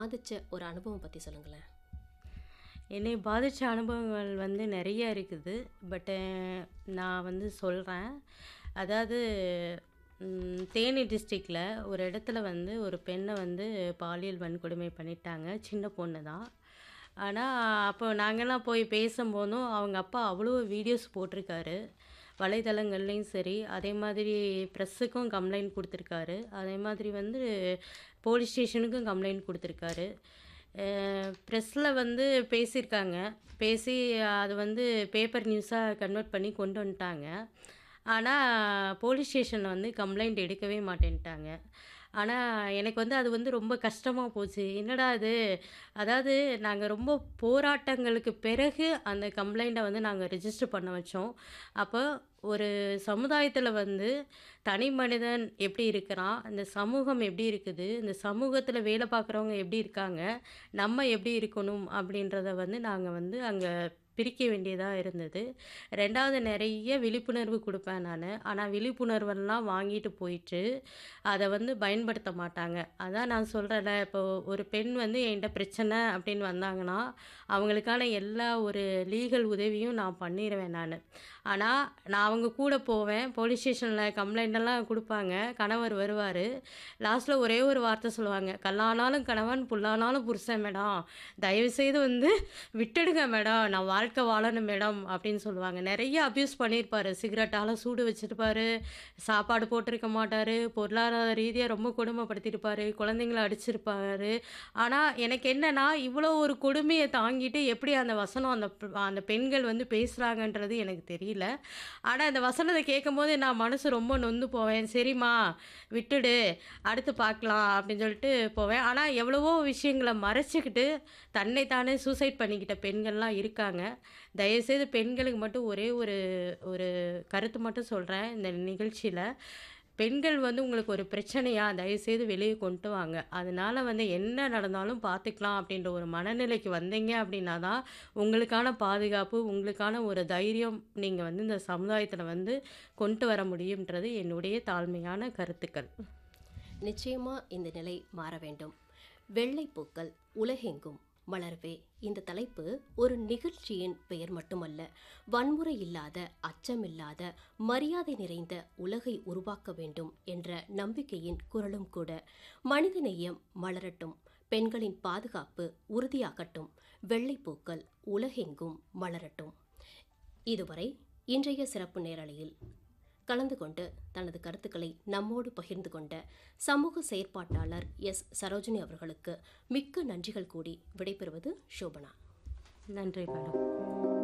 பாதிச்ச ஒரு அனுபவம் பத்தி சொல்லுங்களேன். என்னைய பாதிச்ச அனுபவங்கள் வந்து நெறைய இருக்குது. பட்டு நான் வந்து சொல்றேன். அதாவது ம் தேனி டிஸ்ட்ரிக்ட்ல ஒரு இடத்துல வந்து ஒரு பெண்ண வந்து பாலியல் வன்கொடுமை பண்ணிட்டாங்க. சின்ன பொண்ணு தான். ஆனா, அப்போ நாங்கலாம் போய் பேசும்போதும், அவங்க அப்பா அவ்வளோ வீடியோஸ் போட்டிருக்காரு. வலைதளங்கள்லயும் சரி, அதே மாதிரி ப்ரெஸ்ஸுக்கும் கம்ப்ளைண்ட் குடுத்துருக்காரு. அதே மாதிரி வந்து போலீஸ் ஸ்டேஷனுக்கும் கம்ப்ளைண்ட் குடுத்துருக்காரு. அ ப்ரெஸ்ல வந்து பேசியிருக்காங்க. பேசி அது வந்து பேப்பர் நியூஸா கன்வெர்ட் பண்ணி கொண்டு வந்துட்டாங்க. ஆனா, போலீஸ் ஸ்டேஷன்ல வந்து கம்ப்ளைண்ட் எடுக்கவே மாட்டேன்ட்டாங்க. ஆனா, எனக்கு வந்து அது வந்து ரொம்ப கஷ்டமா போச்சு. என்னடா இது! அதாவது நாங்க ரொம்ப போராட்டங்களுக்கு பிறகு அந்த கம்ப்ளைண்ட்ட வந்து நாங்க ரிஜிஸ்டர் பண்ண வச்சோம். அப்போ ஒரு சமுதாயத்தில வந்து தனி மனிதன் எப்படி இருக்கிறான்? இந்த சமூகம் எப்படி இருக்குது? இந்த சமூகத்தில வேலை பார்க்குறவங்க எப்படி இருக்காங்க? நம்ம எப்படி இருக்கணும்? அப்படின்றத வந்து நாங்க வந்து அங்க பிரிக்க வேண்டியதா இருந்தது. 2வது நெறைய விழிப்புணர்வு குடுப்பேன் நானு. ஆனா, விழிப்புணர்வெல்லாம் வாங்கிட்டு போயிட்டு, அத வந்து பயன்படுத்த மாட்டாங்க. அதான் நான் சொல்றேன்ல, இப்போ ஒரு பெண் வந்து என்ட்ட பிரச்சனை அப்படின்னு வந்தாங்கன்னா, அவங்களுக்கான எல்லா ஒரு லீகல் உதவியும் நான் பண்ணிருவேன் நானு. ஆனா, நான் அவங்க கூட போவேன். போலீஸ் ஸ்டேஷன்ல கம்ப்ளைண்ட்டெல்லாம் குடுப்பாங்க. கணவர் வருவாரு. லாஸ்ட்ல ஒரே ஒரு வார்த்தை சொல்லுவாங்க. "கல்லானாலும் கணவன், புல்லானாலும் புருஷன் மேடம். தயவுசெய்து வந்து விட்டுடுங்க மேடம். நான் வாழ்க்கை வாழணும் மேடம்" அப்படின்னு சொல்லுவாங்க. நெறைய அப்யூஸ் பண்ணியிருப்பாரு. சிகரெட்டால சூடு வச்சிருப்பாரு. சாப்பாடு போட்டிருக்க மாட்டாரு. பொருளாதார ரீதியா ரொம்ப கொடுமைப்படுத்தியிருப்பாரு. குழந்தைங்கள அடிச்சிருப்பாரு. ஆனா, எனக்கு என்னன்னா, இவ்வளோ ஒரு கொடுமைய தாங்கிட்டு எப்படி அந்த வசனம் அந்த ப் அந்த பெண்கள் வந்து பேசுறாங்கன்றது எனக்கு தெரியல. ஆனா, இந்த வசனத்த கேட்கும்போது நான் மனசு ரொம்ப நொந்து போவேன். "சரிம்மா, விட்டுடு. அடுத்து பார்க்கலாம்" அப்படின்னு சொல்லிட்டு போவேன். ஆனா, எவ்வளவோ விஷயங்கள மறைச்சுக்கிட்டு, தன்னை தானே சூசைட் பண்ணிக்கிட்ட பெண்கள்லாம் இருக்காங்க. தயவுசெய்து பெண்களுக்கு மட்டும் ஒரே ஒரு ஒரு கருத்து மட்டும் சொல்றேன் இந்த நிகழ்ச்சியில. பெண்கள் வந்து உங்களுக்கு ஒரு பிரச்சனையா, தயவுசெய்து வெளிய கொண்டு வாங்க. அதனால வந்து என்ன நடந்தாலும் பார்த்துக்கலாம் அப்படின்ற ஒரு மனநிலைக்கு வந்தீங்க அப்படின்னா தான், உங்களுக்கான பாதுகாப்பு, உங்களுக்கான ஒரு தைரியம் நீங்க வந்து இந்த சமுதாயத்தில வந்து கொண்டு வர முடியும்ன்றது என்னுடைய தாழ்மையான கருத்துக்கள். நிச்சயமா இந்த நிலை மாற வேண்டும். வெள்ளைப்பூக்கள் உலகெங்கும் மலரவே இந்த தலைப்பு ஒரு நிகழ்ச்சியின் பெயர் மட்டுமல்ல. வன்முறை இல்லாத, அச்சமில்லாத, மரியாதை நிறைந்த உலகை உருவாக்க வேண்டும் என்ற நம்பிக்கையின் குரலும் கூட. மனிதநேயம் மலரட்டும். பெண்களின் பாதுகாப்பு உறுதியாகட்டும். வெள்ளைப்பூக்கள் உலகெங்கும் மலரட்டும். இதுவரை இன்றைய சிறப்பு நேரலையில் கலந்து கொண்டு தனது கருத்துக்களை நம்மோடு பகிர்ந்து கொண்ட சமூக செயற்பாட்டாளர் எஸ். சரோஜினி அவர்களுக்கு மிக்க நன்றிகள் கூறி விடைபெறுவது ஷோபனா. நன்றி மேடம்.